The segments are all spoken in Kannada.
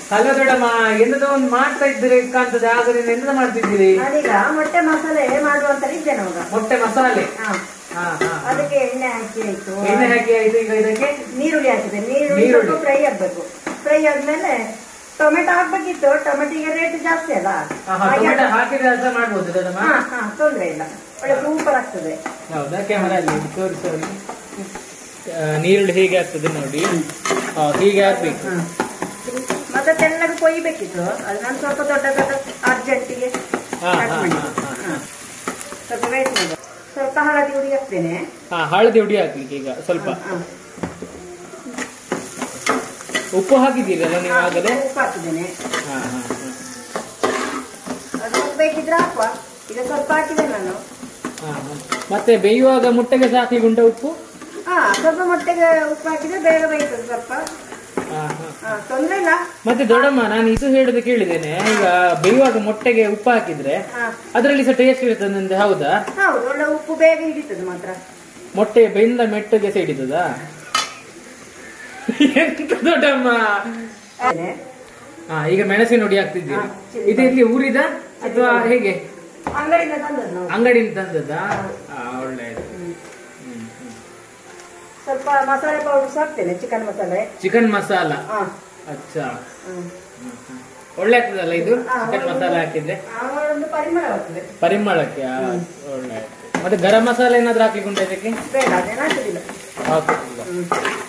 ಹಲೋ ದೊಡ್ಡಮ್ಮ ಎಂತದೋ ಒಂದು ಮಾಡ್ತಾ ಇದ್ದೀರಿ ಕಾಣ್ತದೆ ಆದರೆ ಎಂತ ಮಾಡ್ತಿದ್ದೀರಿ ನಾನೀಗ ಮೊಟ್ಟೆ ಮಸಾಲೆ ಮಾಡುವಂತ ಇದ್ದೇನೆ ಅವಾಗ ಮೊಟ್ಟೆ ಮಸಾಲೆ ಹಾ. ಹಾ ಹಾ ಅದಕ್ಕೆ ಎಣ್ಣೆ ಹಾಕಿ ಆಯ್ತು ಎಣ್ಣೆ ಹಾಕಿ ಆಯ್ತು ಈಗ ಇದಕ್ಕೆ ನೀರುಳ್ಳಿ ಹಾಕಿದೆ ನೀರುಳ್ಳಿ ನೀರುಳ್ಳಿ. ಸ್ವಲ್ಪ ಫ್ರೈ ಆಗ್ಬೇಕು ಫ್ರೈ ಆದ್ಮೇಲೆ ಟೊಮೆಟೊ ಹಾಕ್ಬೇಕಿತ್ತು ಟೊಮೆಟೊಗೆ ರೇಟ್ ಜಾಸ್ತಿ ಅಲ್ಲ ಹಾ, ಹಾ, ಹಾಗೆ ಟೊಮೆಟೊ ಹಾಕಿದ್ರೆ ಅರ್ಥ ಮಾಡ್ಬೋದು ದೊಡ್ಡಮ್ಮ ಹಾ ಹಾ ತೊಂದ್ರೆ ಇಲ್ಲ ಒಳ್ಳೆ ಸೂಪರ್ ಆಗ್ತದೆ ಹೌದಾ ಕ್ಯಾಮರಾ ಅಲ್ಲಿ ತೋರಿಸೋದು ನೀರುಳ್ಳಿ ಹೇಗೆ ಆಗ್ತದೆ ನೋಡಿ ಆ, ಹೀಗೆ ಹಾಕ್ಬೇಕು ಹಾ. ಮತ್ತೆ ತೆಳ್ಳಗೆ ಕೊಯ್ಬೇಕಿತ್ತು ಅದು ನಾನು ಸ್ವಲ್ಪ ದೊಡ್ಡ ದೊಡ್ಡ ಅರ್ಜೆಂಟಿಗೆ ಹಾ, ಕಟ್ ಹಾ, ಮಾಡಿದ್ದು. ಹಾ, ಹಾ. ಹಾ. ಸ್ವಲ್ಪ ವೇಟ್ ಮಾಡು ಸ್ವಲ್ಪ ಹಳದಿ ಹುಡಿ ಹಾಕ್ತೇನೆ ಹಾ ಹಳದಿ ಹುಡಿ ಹಾಕ್ಲಿಕ್ಕೆ ಈಗ ಸ್ವಲ್ಪ ಹಾ. ಉಪ್ಪು ಹಾಕಿದ್ದೀರಲ್ಲ ನೀವು ಆಗಲೇ ಉಪ್ಪು ಹಾಕಿದ್ದೇನೆ ಹಾ ಹಾ ಹಾ. ಅದು ಬೇಕಿದ್ರೆ ಹಾಕುವ ಈಗ ಸ್ವಲ್ಪ ಹಾಕಿದೆ ನಾನು ಹಾ, ಹಾ. ಮತ್ತೆ ಬೇಯುವಾಗ ಮುಟ್ಟೆಗೆ ಸಹ ಹಾಕ್ಲಿಕ್ಕೆ ಉಂಟಾ ಉಪ್ಪು ಹಾ ಸ್ವಲ್ಪ ಮೊಟ್ಟೆಗೆ ಉಪ್ಪು ಹಾಕಿದ್ರೆ ಬೇಗ ಬೇಯ್ತದೆ ಸ್ವಲ್ಪ ಹಾ, ಹಾ. ಹಾ, ತೊಂದ್ರೆ ಇಲ್ಲ ಮತ್ತೆ ದೊಡ್ಡಮ್ಮ ನಾನು ಇದು ಹೇಳುದು ಕೇಳಿದ್ದೇನೆ ಈಗ ಬೇಯುವಾಗ ಮೊಟ್ಟೆಗೆ ಉಪ್ಪು ಹಾಕಿದ್ರೆ ಹಾ. ಅದರಲ್ಲಿ ಸಹ ಟೇಸ್ಟ್ ಇರ್ತದೆ ಅಂತ ಹೌದಾ ಹೌದು ಒಳ್ಳೆ ಉಪ್ಪು ಬೇಗ ಹಿಡಿತದೆ ಮಾತ್ರ ಮೊಟ್ಟೆ ಬೆಂದ ಮೆಟ್ಟಗೆ ಸಹ ಹಿಡಿತದಾ ಎಂತ ದೊಡ್ಡಮ್ಮ ಅದೇ. ಹಾ ಈಗ ಮೆಣಸಿನ ಹುಡಿ ಹಾಕ್ತಿದ್ದೀರಿ ಹಾ, ಚಿಲ್ಲಿ ಇದು ಇಲ್ಲಿ ಊರಿದ ಅಥವಾ ಹೇಗೆ ಅಂಗಡಿಯಿಂದ ತಂದದ್ದು ನಾವು ಅಂಗಡಿಯಿಂದ ತಂದದ್ದಾ ಹಾ, ಒಳ್ಳೆಯದು ಸ್ವಲ್ಪ ಮಸಾಲೆ ಪೌಡರ್ ಹಾಕ್ತೇನೆ ಚಿಕನ್ ಮಸಾಲೆ ಚಿಕನ್ ಮಸಾಲ ಹಾ ಅಚ್ಚಾ ಹ್ಮ್. ಒಳ್ಳೆ ಆಗ್ತದಲ್ಲ ಇದು ಹಾ, ಚಿಕನ್ ಹೌದು. ಮಸಾಲ ಹಾಕಿದ್ರೆ ಆವಾಗ ಒಂದು ಪರಿಮಳ ಬರ್ತದೆ ಪರಿಮಳಕ್ಕೆ ಆ, ಒಳ್ಳೆ ಮತ್ತೆ ಗರಂ ಮಸಾಲೆ ಏನಾದ್ರು ಹಾಕ್ಲಿಕ್ಕೆ ಉಂಟಾ ಇದಕ್ಕೆ ಬೇಡ ಅದೇನು ಹಾಕುದಿಲ್ಲ ಹಾಕುದಿಲ್ಲ ಹ್ಮ್.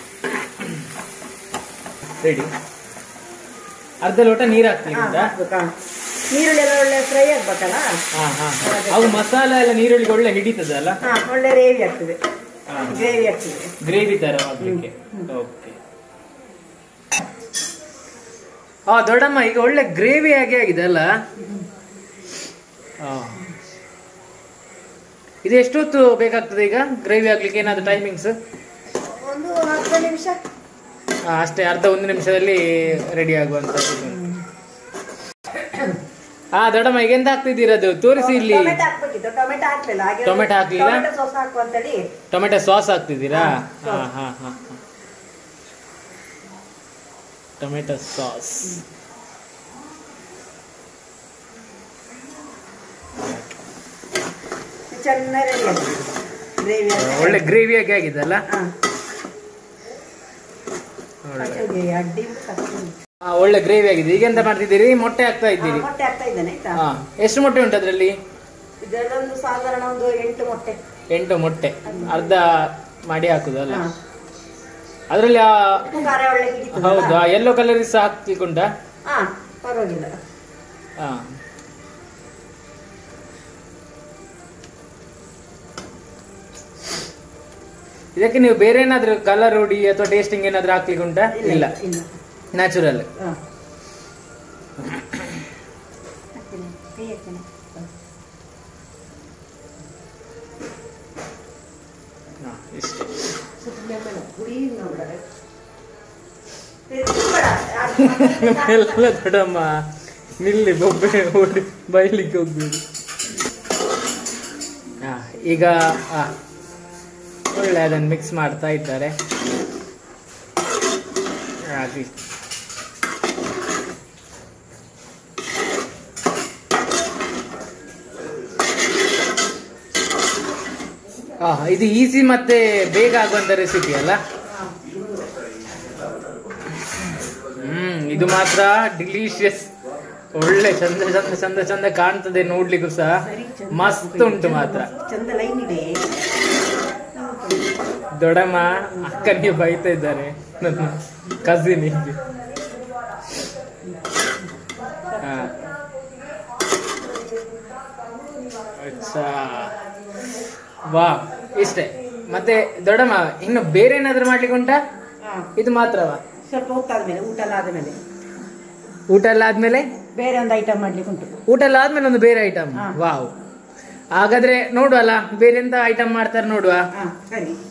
ರೆಡಿ ಅರ್ಧ ಲೋಟ ನೀರ್ ಹಾಕ್ಲಿಕ್ಕೆ ಹಾ, ಉಂಟಾ ಹಾಕ್ಬೇಕಾ? ನೀರುಳ್ಳಿ ಎಲ್ಲ ಒಳ್ಳೆ ಫ್ರೈ ಆಗ್ಬೇಕಲ್ಲ ಹಾ ಹಾ ಅವು ಮಸಾಲ ಎಲ್ಲ ನೀರುಳ್ಳಿಗೆ ಒಳ್ಳೆ ಹಿಡಿತದಲ್ಲ ಹಾ ಒಳ್ಳೆ ರೇವಿ ಆಗ್ತದೆ ಹಾ. ಗ್ರೇವಿ ಆಗ್ತದೆ ಗ್ರೇವಿ ತರ ಮಾಡ್ಲಿಕ್ಕೆ ಓಕೆ ಹಾ ದೊಡ್ಡಮ್ಮ ಈಗ ಒಳ್ಳೆ ಗ್ರೇವಿ ಆಗಿ ಆಗಿದೆ ಅಲ್ಲ ಹಾ. ಇದು ಎಷ್ಟೊತ್ತು ಬೇಕಾಗ್ತದೆ ಈಗ ಗ್ರೇವಿ ಆಗ್ಲಿಕ್ಕೆ ಏನಾದ್ರು ಟೈಮಿಂಗ್ಸ್ ಒಂದು ಹತ್ತು ನಿಮಿಷ ಅಷ್ಟೇ ಅರ್ಧ ಒಂದು ನಿಮಿಷದಲ್ಲಿ ರೆಡಿ ಆಗುವಂತದ್ದು ಹಾ ದೊಡ್ಡಮ್ಮ ಈಗ ಎಂತ ಆಗ್ತಿದ್ದೀರ ಅದು ತೋರಿಸಿ ಇಲ್ಲಿ ಟೊಮೆಟೊ ಹಾಕ್ಬೇಕಿತ್ತು ಟೊಮೆಟೊ ಹಾಕ್ಲಿಲ್ಲ ಹಾಗೆ ಟೊಮೆಟೊ ಹಾಕ್ಲಿಲ್ಲ? ಟೊಮೆಟೊ ಸಾಸ್ ಹಾಕು ಅಂತೇಳಿ ಟೊಮೆಟೊ ಸಾಸ್ ಹಾಕ್ತಿದ್ದೀರಾ ಹಾ, ಹಾ ಹಾ ಹಾ ಹಾ. ಟೊಮೆಟೊ ಸಾಸ್ ಚೆನ್ನಾಗಿ ರೆಡಿ ಆಗ್ತದೆ ಗ್ರೇವಿ ಒಳ್ಳೆ ಗ್ರೇವಿ ಆಗಿ ಆಗಿದೆ ಅಲ್ಲ ಹಾ ಒಳ್ಳೆ. ಅಚ್ಚುಗೆ ಅಡ್ಡಿ ಬಿಟ್ಟು ಹಾ, ಒಳ್ಳೆ ಗ್ರೇವಿ ಆಗಿದೆ ಈಗ ಎಂತ ಮಾಡ್ತಿದ್ದೀರಿ ಮೊಟ್ಟೆ ಹಾಕ್ತಾ ಇದ್ದೀರಿ ಮೊಟ್ಟೆ ಹಾಕ್ತಾ ಇದ್ದೇನೆ ಆಯ್ತಾ ಹಾ ಎಷ್ಟು ಮೊಟ್ಟೆ ಉಂಟು ಅದರಲ್ಲಿ ಇದರಲ್ಲೊಂದು ಸಾಧಾರಣ ಒಂದು ಎಂಟು ಮೊಟ್ಟೆ ಎಂಟು ಮೊಟ್ಟೆ ಅರ್ಧ ಮಾಡಿ ಹಾಕುದಲ್ಲ ಹಾ. ಅದರಲ್ಲಿ ಆ ಉಪ್ಪು ಖಾರ ಒಳ್ಳೆ ಹಿಡಿತದಲ್ಲ? ಹೌದು ಯೆಲ್ಲೋ ಕಲರ್ ಸಹ ಹಾಕ್ಲಿಕ್ಕೆ ಉಂಟಾ ಹಾ ಪರವಾಗಿಲ್ಲ ಹಾ ಇದಕ್ಕೆ ನೀವು ಬೇರೆ ಏನಾದ್ರು ಕಲರ್ ಹುಡಿ ಅಥವಾ ಟೇಸ್ಟಿಂಗ್ ಏನಾದ್ರು ಹಾಕ್ಲಿಕ್ಕೆ ಉಂಟಾ ಇಲ್ಲ ಇಲ್ಲ ನ್ಯಾಚುರಲ್ ಹಾ. ಹಾಕ್ತೇನೆ, ಕೈ ಹಾಕ್ತೇನೆ. ಇಷ್ಟೇ ಸ್ವಲ್ಪ ಬೆಂಬಲ, ಹುಡಿ ನೋಡ್ಬೇಡ. ತಿರ್ಗ್ಬೇಡ, ಅದು ಮತ್ತೆ ಎಲ್ಲ ದೊಡ್ಡಮ್ಮ ನಿಲ್ಲಿ ಬೊಬ್ಬೆ ಓಡಿ ಬೈಲಿಕ್ಕೆ ಹೋಗ್ಬೇಡಿ ಹಾ, ಈಗ ಹಾ, ಒಳ್ಳೆ ಅದನ್ನು ಮಿಕ್ಸ್ ಮಾಡ್ತಾ ಇದ್ದಾರೆ ಹಾಗೆ ಹಾ ಇದು ಈಸಿ ಮತ್ತೆ ಬೇಗ ಆಗುವಂತ ರೆಸಿಪಿ ಅಲ್ಲ ಹ್ಮ್ ಇದು ಮಾತ್ರ ಡಿಲಿಷಿಯಸ್ ಒಳ್ಳೆ ಚಂದ ಚಂದ ಚಂದ ಚಂದ ಕಾಣ್ತದೆ ನೋಡ್ಲಿಕ್ಕೂ ಸಹ ಸರಿ, ಚಂದ. ಮಸ್ತ್ ಉಂಟು ಮಾತ್ರ ಚಂದ ಲೈನ್ ಇದೆ ದೊಡ್ಡಮ್ಮ ಅಕ್ಕ ನೀವು ಬೈತಾ ಇದ್ದಾರೆ ನನ್ನ ಕಸಿನ್ ಹೀಗೆ ಹಾ. ಅಚ್ಚಾ ವಾ ಇಷ್ಟೇ ಮತ್ತೆ ದೊಡ್ಡಮ್ಮ ಇನ್ನು ಬೇರೆ ಏನಾದ್ರು ಮಾಡ್ಲಿಕ್ಕೆ ಉಂಟಾ ಹಾ. ಇದು ಮಾತ್ರವಾ ಸ್ವಲ್ಪ ಹೊತ್ತಾದ್ಮೇಲೆ ಊಟ ಎಲ್ಲ ಆದ್ಮೇಲೆ ಊಟ ಎಲ್ಲ ಆದ್ಮೇಲೆ ಬೇರೆ ಒಂದು ಐಟಮ್ ಮಾಡ್ಲಿಕ್ಕೆ ಉಂಟು ಊಟ ಎಲ್ಲ ಆದ್ಮೇಲೆ ಒಂದು ಬೇರೆ ಐಟಮ್ ಹಾ. ವಾವ್ ಹಾಗಾದ್ರೆ ನೋಡುವಲ್ಲ ಬೇರೆ ಎಂತ ಐಟಮ್ ಮಾಡ್ತಾರೆ ನೋಡುವ ಹಾ ಸರಿ